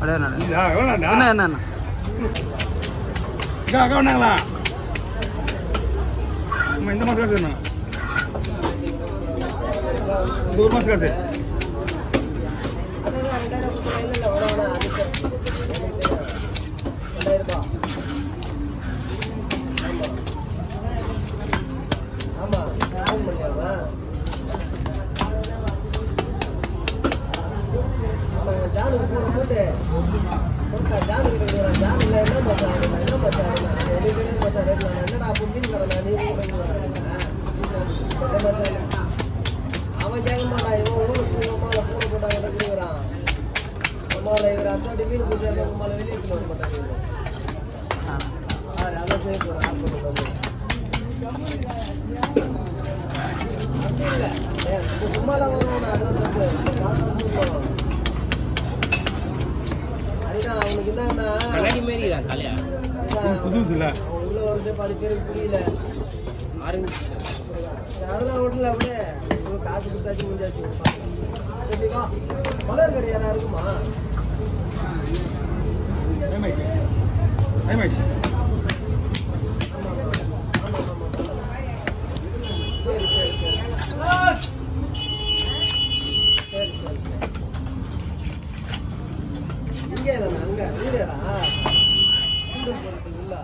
அப்படியே நடு இதா, எவ்வளோண்ணா? என்ன என்ன என்ன அக்கா, அக்கா வந்தாங்களா? ஆமா, இந்த மாசம் காசு வேணும். இந்த ஒரு மாசம் காசு அவன் கேட்க மாட்டான் இவன் ஊருக்கு அம்மாவில் பூனை போட்டாங்க கொடுக்குறான் அம்மாவில் இவர் அத்தாட்டி மீன் பிடிச்சாரு அம்மாவில் வெளியே எடுத்துட்டு வர மாட்டாங்க இவங்க. ஆ. யாரு அதான் செய்ய போகிறேன் ஆப்பிள் வந்து அப்படி இல்லை ஏன் சும்மா தான் வருவான் அதெல்லாம் தப்பு காசு கொடுத்துருவோம் அதுதான் அவனுக்கு என்னன்னா கண்ணாடி மாரி தான் தலையா அதுதான் புதுசு இல்ல அவன் உள்ள வருது பாதி பேருக்கு புரியல ஆரம்பிச்சு அதெல்லாம் விடல அப்படியே இவங்க காசு கொடுத்தாச்சு முடிஞ்சாச்சு சரி வா மலர் கடை யாரா இருக்குமா டைம் ஆயிடுச்சு டைம் ஆயிடுச்சு சரி சரி சரி சரி சரி சரி இங்க இல்லைண்ணா அங்க வீடரா உள்ள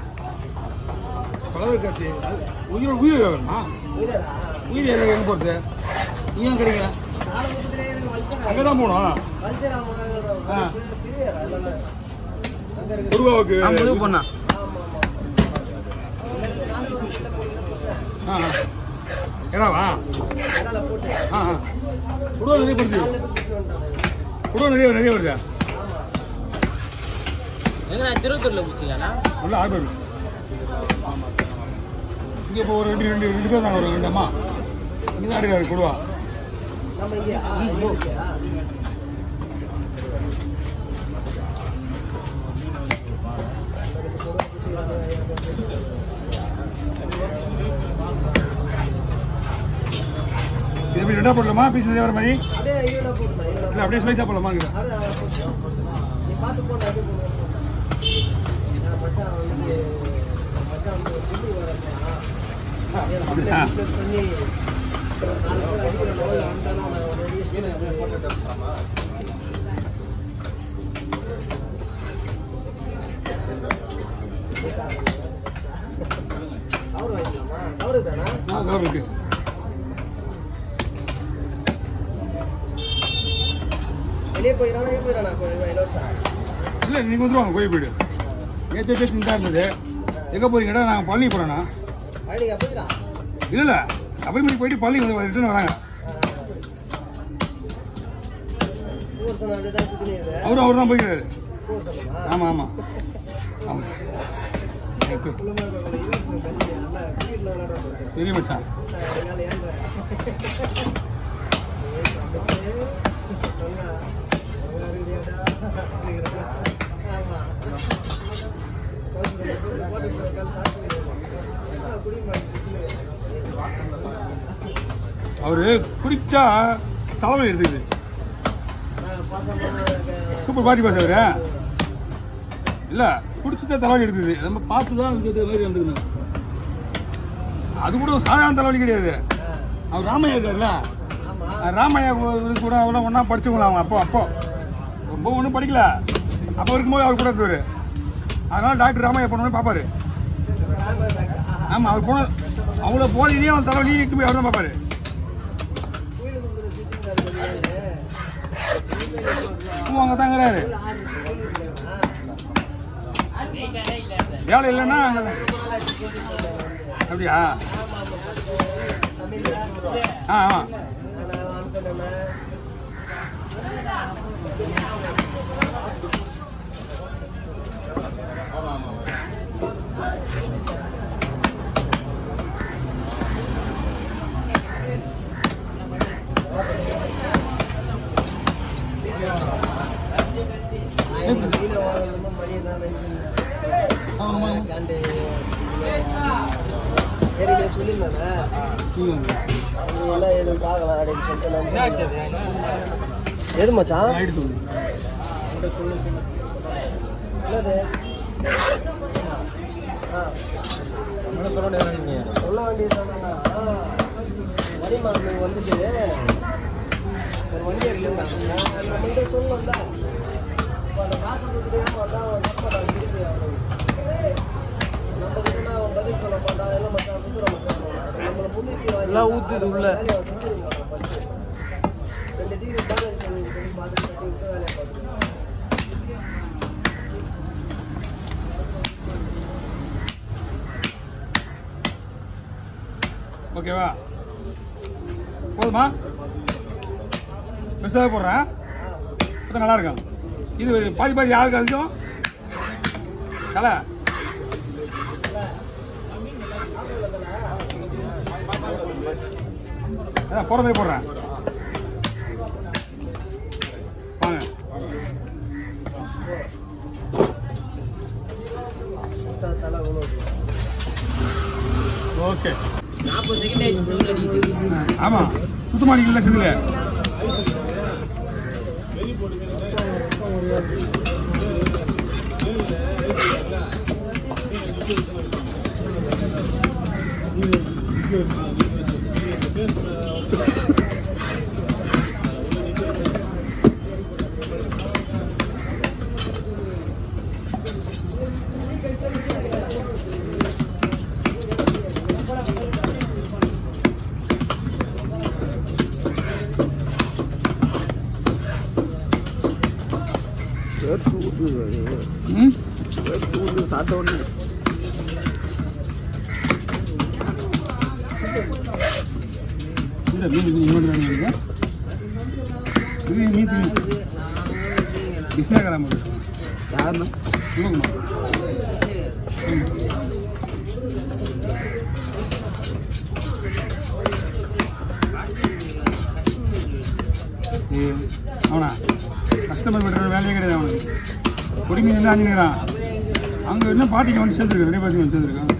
பலவர் காட்சி அது உயிர் உயிர் வேணுமா வீடரா உயிர் ஏரியா எங்கே போகிறது நீ ஏன் கிடைக்கல ஆரம்பத்திலே எனக்கு வல்சரா அங்கே தான் போகணும் வல்சரா ஆ. தெரியறா எல்லாமே அங்க இருக்கு குருவாவுக்கு ஆ முடிவு பண்ணா ஆமா ஆமா எனக்கு நானும் ஒரு சின்ன பொண்ணு பிடிச்சேன் ஆ ஆ. ஏடாவா அதனால போட்டு ஆ ஆ குடுவா நிறைய படுது காலைல போய் பிடிச்சிட்டு வந்துட்டாங்க குடுவா நிறைய நிறைய வருது ஆமா எங்க நான் திருவத்தூர்ல பிடிச்சிக்கலண்ணா உள்ள ஆறு பேர் இங்கே இப்போ ஒரு ரெண்டு ரெண்டு ரெண்டு பேர் தான் ஒரு ரெண்டு அம்மா இங்கே தான் அடிக்கிறாரு குடுவா நம்ம இங்கேயா இங்க ஓகேயா இது எப்படி ரெண்டா போடலாமா பீஸ் நிறைய வர மாதிரி அப்படியே ஈவனா போட்டுதான் இல்லை ஈவனா அப்படியே ஸ்லைஸாக போடலாமா இருக்குது அப்படியே போட்டு. நீ பார்த்து போட்டு அப்படியே போட்டு நான் மச்சான் வந்து மச்சான் வந்து புள்ளி வரப்பா அப்படியா? பண்ணி நாலு பேர் அடிக்கிற லெவலில் வந்துட்டானா நான் ஒரு அடி போட்டு கவர் வாங்கிக்கலாமா கவரு தானா ஆ கவர் இருக்கு வெளியே போயிடானா எங்கே போயிடானா இலவசா இல்லை நீங்கள் வந்துருவாங்க கோயில் போயிடு நேற்று பேசி தான் இருந்தது எங்கே போறீங்கடா நாங்கள் பழனி போகிறோண்ணா பழனிக்கா போயிடா இல்லை இல்லை அபைமணி போயிட்டு பழனி வந்து ரிட்டர்ன் வராங்க ஊர்சன் அப்படியே தான் சுற்றி நிற்குது அவரும் அவர் தான் போய்க்கிறாரு ஊர்சனமா ஆமாம் ஆமாம் ஆமாம் எனக்கு குள்ளமா இருக்கக்கூடிய யூஎஸ்ல தண்ணி நல்லா வீட்டில் விளையாடுறாங்க பெரிய மச்சான் அதனால ஏன் சொன்னா அவங்க அறிவியாடா அப்படிங்கிறாங்க ஆமா போட்டு சொல்ல சாப்பிட்டு அவர் குடிச்சா தலைவலி எடுத்துக்குது சூப்பர் பாட்டி பாஸ் அவரு இல்லை குடிச்சிட்டா தலைவலி எடுக்குது நம்ம பார்த்து தான் இந்த மாதிரி வந்துக்கணும் அது கூட ஒரு சாதாரண தலைவலி கிடையாது அவர் ராமையா இருக்கார்ல ஆமா அஹ் ராமையா இவரு கூட அவ்வளோ ஒன்றா படிச்சவங்களா அவங்க அப்போ அப்போ ரொம்ப ஒன்றும் படிக்கல அப்போ இருக்கும்போது அவர் கூட இருந்தவர் அதனால டாக்டர் ராமையா போனோடனே பார்ப்பாரு ஆமாம் அவர் போன அவ்வளோ போனதையும் அவன் தலைவலி இட்டு போய் அவர் தான் பார்ப்பாரு அங்கே தாங்கிறாரு வேலை இல்லைன்னா அங்க- அப்படியா ஆ ஆ ஆமா. சொல்லியிருந்தானே ம். நீ எல்லாம் எதுவும் பார்க்கலாம் அப்படின்னு சொல்லிட்டு நான் எது மச்சான் ஆயிடுச்சு. என்னது ஆ நம்மளும் சொல்ல முடியாது சொல்ல வேண்டியதுதானா வரிமா நீங்க வந்துட்டு ஒரு வண்டி எடுத்துக்கிறாங்க நம்மள்ட்ட சொல்லணும்ல இப்போ அந்த காசு கொடுத்துட்டு வந்தா அவன் தப்பு மாட்டான் திருப்பி அவனுக்கு நம்ம கிட்ட அவன் பதில் சொல்ல மாட்டான் எல்லாம் மச்சான் குத்துற மச்சான் நம்மளை முன்னிட்டு எல்லாம் ஊத்துது உள்ள. வேலையை செஞ்சுருங்க ஃபர்ஸ்ட் ரெண்டு டிவி பேலன்ஸ் சொல்லி பார்த்துட்டு கட்டி விட்டு வேலையை பார்த்துருங்க ஓகேவா போதுமா பெருசாக போடுறேன் பார்த்தா நல்லா இருக்கும் இது பாதி பாதி யாருக்கு அதிகம் கலை அதான் போகிற மாதிரி போடுறேன் வாங்க சுத்தா தலை உணவு ஓகே நாற்பது செகண்ட் ஆயிடுச்சு தூள் அடிக்குது ஆமாம் சுத்தமாக அடிக்கல செந்தில் ம் இல்லை மீன் மீன் இன்னொன்று வேணும் இது மீன் மீன் கிருஷ்ணாகரம் யாருன்னா சிவகுமார் அவனா கஸ்டமர் பண்ணுற வேலையே கிடையாது அவனுக்கு குடிமீன் தான் அஞ்சுக்கிறான் அங்கே இன்னும் பாட்டிக்கு வந்து சேர்ந்துருக்கான் நிறைய பாட்டிக்கு வந்து சேர்ந்துருக்கான்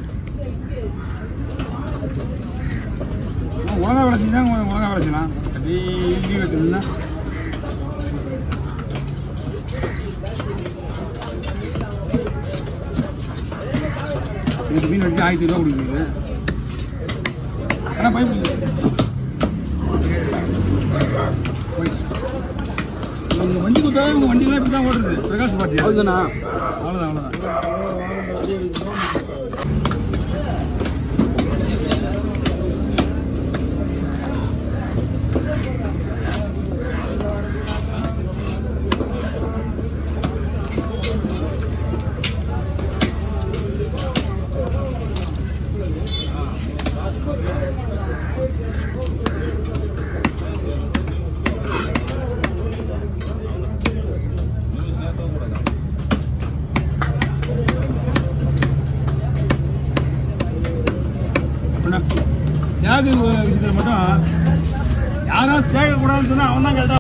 ஒழுங்கா வேலை செஞ்சா ஒழுங்கா வேலை செய்யலாம் டெய்லி வச்சுருந்தா இதுக்கு மீன் வச்சு ஆயிரத்தி ரூபா கொடுக்குது ஆனால் பைப் இவங்க வண்டி கொடுத்தா இவங்க வண்டிலாம் இப்படி தான் ஓடுறது பிரகாஷ் பாட்டி அவ்வளோதானா அவ்வளோதான் அவ்வளோதான் யாரு விஷயத்தில் மட்டும் யாராவது சேர்க்கக்கூடாதுன்னு சொன்னால் அவன் தான் கேட்டான்